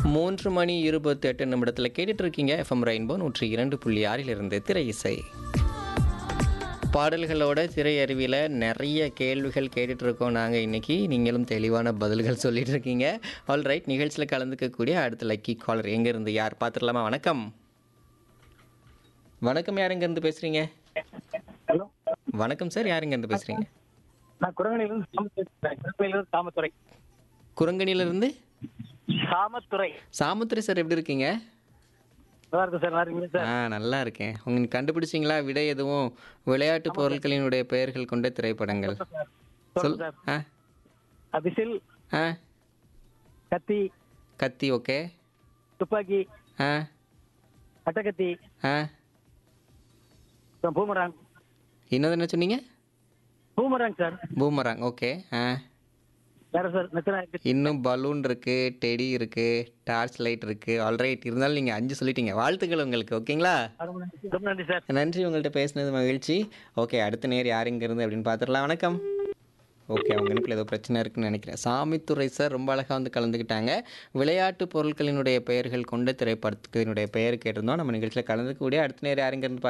மூன்று மணி இருபத்தி எட்டு நிமிடத்தில் கேட்டுட்டு இருக்கீங்க எஃப்எம் ரெயின்போ நூற்றி இரண்டு புள்ளி ஆறிலிருந்து திரை இசை பாடல்களோட திரையருவியில் நிறைய கேள்விகள் கேட்டுட்டு இருக்கோம் நாங்கள் இன்னைக்கு நீங்களும் தெளிவான பதில்கள் சொல்லிட்டு இருக்கீங்க ஆல் ரைட் நிகழ்ச்சியில் கலந்துக்கக்கூடிய அடுத்த லக்கி காலர் எங்கேருந்து யார் பார்த்துடலாமா வணக்கம் வணக்கம் யார் எங்கேருந்து பேசுகிறீங்க ஹலோ வணக்கம் சார் யார் எங்கேருந்து பேசுகிறீங்க நான் குரங்கணியிலிருந்து சாமத்துறை குரங்கணியிலிருந்து சாமத்துறை குரங்கணியிலிருந்து சாமத்துறை சாமுத்திரி சார் எப்படி இருக்கீங்க நல்லா இருக்கு சார் நல்லா இருக்கீங்களா சார் ஆ நல்லா இருக்கேன் உங்க கண்டுபிடிச்சிங்களா விடை எதுவும் விளையாட்டு பொருட்களினுடைய பெயர்கள் கொண்ட திரைப்படங்கள் சொல் சொல்லுங்க சார் ஆ அபிசில் ஆ கத்தி கத்தி ஓகே துப்பாக்கி ஆ அட்டக்கத்தி ஆ அப்புறம் பூமராங் இன்னொரு என்ன சொன்னீங்க பூமராங் சார் பூமராங் ஓகே ஆ வேற சார் மெத்தனா இருக்கு இன்னும் பலூன் இருக்கு டெடி இருக்கு டார்ச் லைட் இருக்கு ஆல்ரைட் இருந்தாலும் நீங்கள் அஞ்சு சொல்லிட்டீங்க வாழ்த்துக்கள் உங்களுக்கு ஓகேங்களா ரொம்ப நன்றி ரொம்ப நன்றி சார் நன்றி உங்கள்கிட்ட பேசினது மகிழ்ச்சி ஓகே அடுத்த நேர் யார் இங்க இருந்து அப்படின்னு பார்த்துடலாம் வணக்கம் ஓகே அவங்க இணைப்பில் ஏதோ பிரச்சனை இருக்குன்னு நினைக்கிறேன் சாமித்துறை சார் ரொம்ப அழகாக வந்து கலந்துக்கிட்டாங்க விளையாட்டு பொருட்களினுடைய பெயர்கள் கொண்ட திரைப்படத்தினுடைய பெயர் கேட்டிருந்தோம் நம்ம நிகழ்ச்சியில் கலந்துக்கூடிய அடுத்த நேர் யாருங்க இருந்து